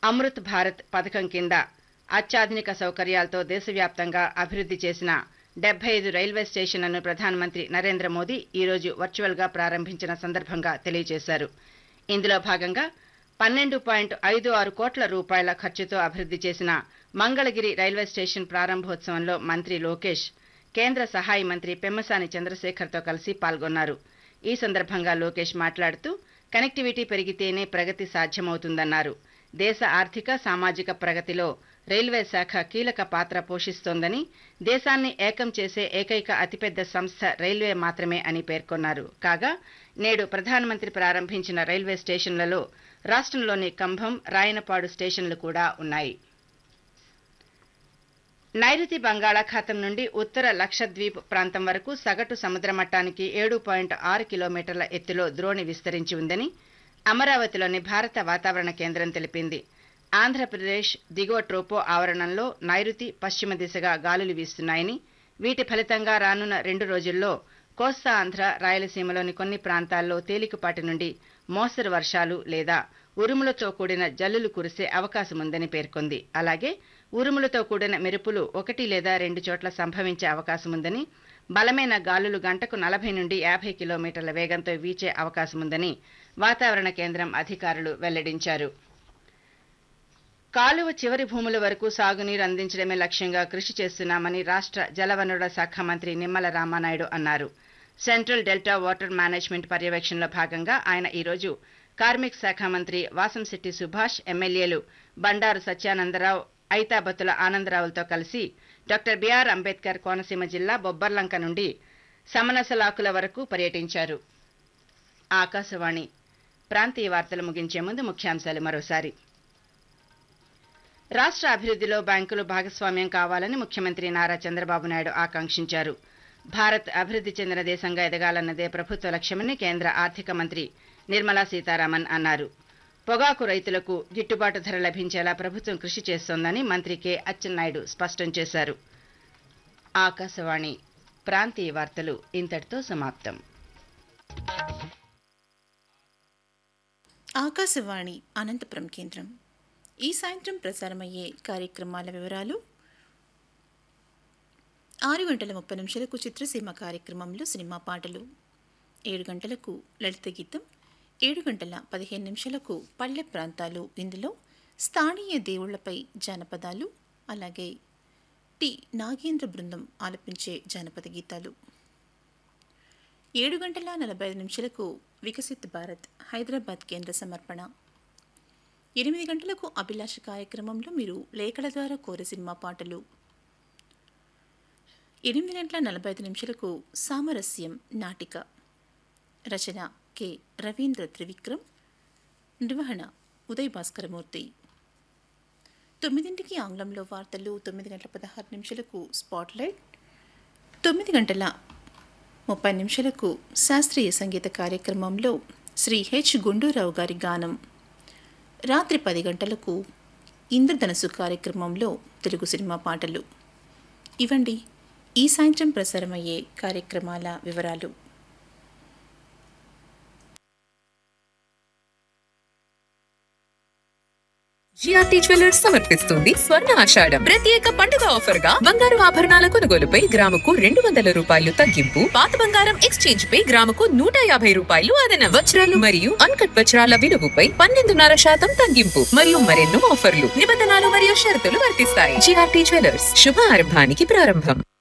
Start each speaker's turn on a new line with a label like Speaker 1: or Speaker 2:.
Speaker 1: అమృత్ భారత్ పథకం కింద అత్యాధునిక సౌకర్యాలతో దేశవ్యాప్తంగా అభివృద్ధి చేసిన డెబ్బై ఐదు రైల్వే స్టేషన్లను ప్రధానమంత్రి నరేంద్ర మోదీ ఈరోజు వర్చువల్గా ప్రారంభించిన సందర్భంగా తెలియజేశారు ఇందులో భాగంగా పన్నెండు పాయింట్ ఐదు ఆరు కోట్ల రూపాయల ఖర్చుతో అభివృద్ధి చేసిన మంగళగిరి రైల్వే స్టేషన్ ప్రారంభోత్సవంలో మంత్రి లోకేష్ కేంద్ర సహాయ మంత్రి పెమ్మసాని చంద్రశేఖర్తో కలిసి పాల్గొన్నారు ఈ సందర్భంగా లోకేష్ మాట్లాడుతూ కనెక్టివిటీ పెరిగితేనే ప్రగతి సాధ్యమవుతుందన్నారు దేశ ఆర్థిక సామాజిక ప్రగతిలో రైల్వే శాఖ కీలక పాత్ర పోషిస్తోందని దేశాన్ని ఏకం చేసే ఏకైక అతిపెద్ద సంస్థ రైల్వే మాత్రమే అని పేర్కొన్నారు కాగా నేడు ప్రధానమంత్రి ప్రారంభించిన రైల్వే స్టేషన్లలో రాష్ట్రంలోని కంభం రాయనపాడు స్టేషన్లు కూడా ఉన్నాయి నైరుతి బంగాళాఖాతం నుండి ఉత్తర లక్షద్వీప్ ప్రాంతం వరకు సగటు సముద్ర మట్టానికి ఏడు పాయింట్ ఆరు కిలోమీటర్ల ఎత్తులో ద్రోణి విస్తరించి ఉందని అమరావతిలోని భారత వాతావరణ కేంద్రం తెలిపింది ఆంధ్రప్రదేశ్ దిగువ ట్రోపో ఆవరణంలో నైరుతి పశ్చిమ దిశగా గాలులు వీస్తున్నాయని వీటి ఫలితంగా రానున్న రెండు రోజుల్లో కోస్తా ఆంధ్ర రాయలసీమలోని కొన్ని ప్రాంతాల్లో తేలికపాటి నుండి మోస్తరు వర్షాలు లేదా ఉరుములతో కూడిన జల్లులు కురిసే అవకాశముందని పేర్కొంది అలాగే ఉరుములతో కూడిన మెరుపులు ఒకటి లేదా రెండు చోట్ల సంభవించే అవకాశముందని బలమైన గాలులు గంటకు నలభై నుండి యాభై కిలోమీటర్ల వేగంతో వీచే అవకాశముందని వాతావరణ కేంద్రం అధికారులు వెల్లడించారు కాలువ చివరి భూముల వరకు సాగునీరు అందించడమే లక్ష్యంగా కృషి చేస్తున్నామని రాష్ట్ర జలవనరుల శాఖ మంత్రి నిమ్మల రామానాయుడు అన్నారు సెంట్రల్ డెల్టా వాటర్ మేనేజ్మెంట్ పర్యవేక్షణలో భాగంగా ఆయన ఈరోజు కార్మిక శాఖ మంత్రి వాసంశెట్టి సుభాష్ ఎమ్మెల్యేలు బండారు సత్యానందరావు ఐతాబత్తుల ఆనందరావులతో కలిసి డాక్టర్ బిఆర్ అంబేద్కర్ కోనసీమ జిల్లా బొబ్బర్లంక నుండి సమనసలాకుల వరకు పర్యటించారు ఆకాశవాణి ప్రాంతీయ వార్తలు ముగించే ముందు ముఖ్యాంశాలు మరోసారి రాష్ట్ర అభివృద్ధిలో బ్యాంకులు భాగస్వామ్యం కావాలని ముఖ్యమంత్రి నారా చంద్రబాబు నాయుడు ఆకాంక్షించారు భారత్ అభివృద్ధి చెందిన దేశంగా ఎదగాలన్నదే ప్రభుత్వ లక్ష్యమని కేంద్ర ఆర్థిక మంత్రి నిర్మలా సీతారామన్ అన్నారు పొగాకు రైతులకు గిట్టుబాటు ధర లభించేలా ప్రభుత్వం కృషి చేస్తోందని మంత్రి కె అచ్చెన్నాయుడు స్పష్టం చేశారు ఆకాశవాణి ప్రాంతీయ వార్తలు ఇంతటితో సమాప్తం
Speaker 2: ఆకాశవాణి అనంతపురం కేంద్రం ఈ సాయంత్రం ప్రసారమయ్యే కార్యక్రమాల వివరాలు ఆరు గంటల ముప్పై నిమిషాలకు చిత్రసీమ కార్యక్రమంలో సినిమా పాటలు ఏడు గంటలకు లలిత గీతం ఏడు గంటల పదిహేను నిమిషాలకు పల్లె ప్రాంతాలు ఇందులో స్థానియ దేవుళ్లపై జానపదాలు అలాగే టి నాగేంద్ర బృందం ఆలపించే జానపద గీతాలు ఏడు గంటల నలభై ఐదు నిమిషాలకు వికసిత్ భారత్ హైదరాబాద్ కేంద్ర సమర్పణ ఎనిమిది గంటలకు అభిలాష కార్యక్రమంలో మీరు లేఖల ద్వారా కోరే సినిమా పాటలు ఎనిమిది గంటల నలభై ఐదు నిమిషాలకు సామరస్యం నాటిక రచన కె రవీంద్ర త్రివిక్రమ్ నిర్వహణ ఉదయ్ భాస్కరమూర్తి తొమ్మిదింటికి ఆంగ్లంలో వార్తలు తొమ్మిది గంటల పదహారు నిమిషాలకు స్పాట్లైట్ తొమ్మిది గంటల ముప్పై నిమిషాలకు శాస్త్రీయ సంగీత కార్యక్రమంలో శ్రీ హెచ్ గుండూరావు గారి గానం రాత్రి పది గంటలకు ఇంద్రధనస్సు కార్యక్రమంలో తెలుగు సినిమా పాటలు ఇవండి ఈ సాయంత్రం ప్రసారమయ్యే కార్యక్రమాల వివరాలు
Speaker 3: జిఆర్టీ జ్యువెలర్స్ సమర్పిస్తుంది స్వర్ణ ఆషాఢం ప్రత్యేక పండుగ ఆఫర్ గా బంగారు ఆభరణాల కొనుగోలుపై గ్రాముకు రెండు వందల రూపాయలు తగ్గింపు పాత బంగారం ఎక్స్చేంజ్ పై గ్రాముకు నూట యాభై రూపాయలు అదన వజ్రాలు మరియు అన్కట్ వజ్రాల విలువపై పన్నెండున్నర శాతం తగ్గింపు మరియు మరెన్నో ఆఫర్లు నిబంధనలు మరియు షరతులు వర్తిస్తాయి జిఆర్టీ జ్యువెలర్స్ శుభ ఆరంభానికి ప్రారంభం